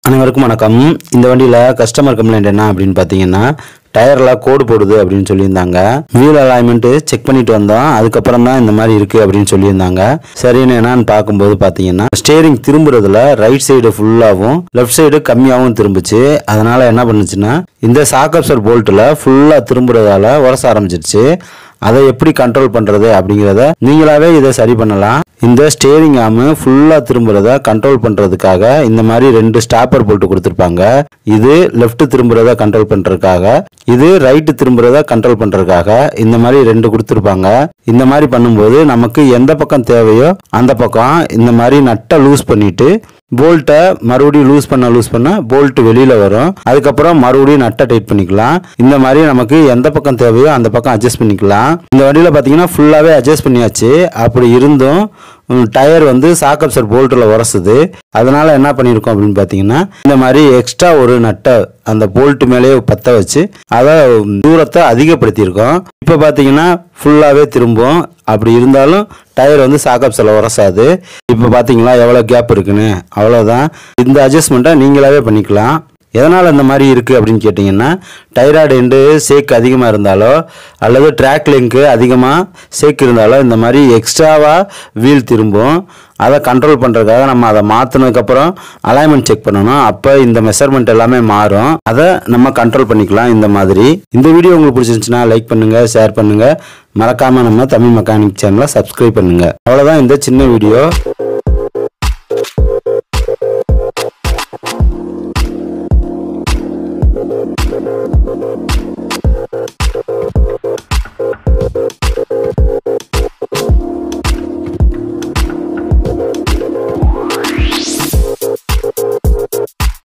அனைவருக்கும் வணக்கம் இந்த வண்டியில் கஸ்டமர் கம்ப்ளைண்ட் என்ன அப்படின்னு பார்த்தீங்கன்னா டயரில் கோடு போடுது அப்படின்னு சொல்லியிருந்தாங்க வீல் அலைன்மெண்ட்டு செக் பண்ணிட்டு வந்தோம் அதுக்கப்புறம் தான் இந்த மாதிரி இருக்குது அப்படின்னு சொல்லியிருந்தாங்க சரின்னு என்னன்னு பார்க்கும்போது பார்த்தீங்கன்னா ஸ்டேரிங் திரும்புறதுல ரைட் சைடு ஃபுல்லாகவும் லெஃப்ட் சைடு கம்மியாகவும் திரும்புச்சு அதனால என்ன பண்ணுச்சுன்னா இந்த சாக்கப்சர் போல்ட்டில் ஃபுல்லாக திரும்புறதால உரச ஆரம்பிச்சிருச்சு அதை எப்படி கண்ட்ரோல் பண்றது அப்படிங்கிறத நீங்களாவே இதை சரி பண்ணலாம் இந்த ஸ்டேரிங் ஆமு ஃபுல்லா திரும்புறத கண்ட்ரோல் பண்றதுக்காக இந்த மாதிரி ரெண்டு ஸ்டாப்பர் போட்டு கொடுத்துருப்பாங்க இது லெஃப்ட் திரும்புறத கண்ட்ரோல் பண்றதுக்காக இது ரைட்டு திரும்புறத கண்ட்ரோல் பண்றதுக்காக இந்த மாதிரி ரெண்டு கொடுத்துருப்பாங்க இந்த மாதிரி பண்ணும்போது நமக்கு எந்த பக்கம் தேவையோ அந்த பக்கம் இந்த மாதிரி நட்டை லூஸ் பண்ணிட்டு போல்ட்டை மறுபடியும் லூஸ் பண்ண லூஸ் பண்ண போல்ட் வெளியில வரும் அதுக்கப்புறம் மறுபடியும் நட்டை டைட் பண்ணிக்கலாம் இந்த மாதிரி நமக்கு எந்த பக்கம் தேவையோ அந்த பக்கம் அட்ஜஸ்ட் பண்ணிக்கலாம் இந்த வண்டியில பாத்தீங்கன்னா ஃபுல்லாவே அட்ஜஸ்ட் பண்ணியாச்சு அப்படி இருந்தும் டயர் வந்து சாக்கப்சர் போல்ட்டில் உரசுது அதனால என்ன பண்ணியிருக்கோம் அப்படின்னு பார்த்தீங்கன்னா இந்த மாதிரி எக்ஸ்ட்ரா ஒரு நட்டை அந்த போல்ட் மேலேயே பற்ற வச்சு அதை தூரத்தை அதிகப்படுத்தியிருக்கோம் இப்போ பார்த்தீங்கன்னா ஃபுல்லாகவே திரும்பும் அப்படி இருந்தாலும் டயர் வந்து சாக்கப்ஸில் உரசாது இப்போ பார்த்தீங்களா எவ்வளோ கேப் இருக்குன்னு அவ்வளோதான் இந்த அட்ஜஸ்ட்மெண்ட்டை நீங்களாவே பண்ணிக்கலாம் எதனால் இந்த மாதிரி இருக்குது அப்படின்னு கேட்டிங்கன்னா டைராய்டு எண்டு சேக் அதிகமாக இருந்தாலோ அல்லது ட்ராக் லிங்க்கு அதிகமாக சேக் இருந்தாலோ இந்த மாதிரி எக்ஸ்ட்ராவாக வீல் திரும்பும் அதை கண்ட்ரோல் பண்ணுறதுக்காக நம்ம அதை மாற்றினதுக்கப்புறம் அலைன்மெண்ட் செக் பண்ணணும் அப்போ இந்த மெஷர்மெண்ட் எல்லாமே மாறும் அதை நம்ம கண்ட்ரோல் பண்ணிக்கலாம் இந்த மாதிரி இந்த வீடியோ உங்களுக்கு பிடிச்சிருந்துச்சுன்னா லைக் பண்ணுங்கள் ஷேர் பண்ணுங்கள் மறக்காமல் நம்ம தமிழ் மெக்கானிக் சேனலை சப்ஸ்கிரைப் பண்ணுங்கள் அவ்வளோதான் இந்த சின்ன வீடியோ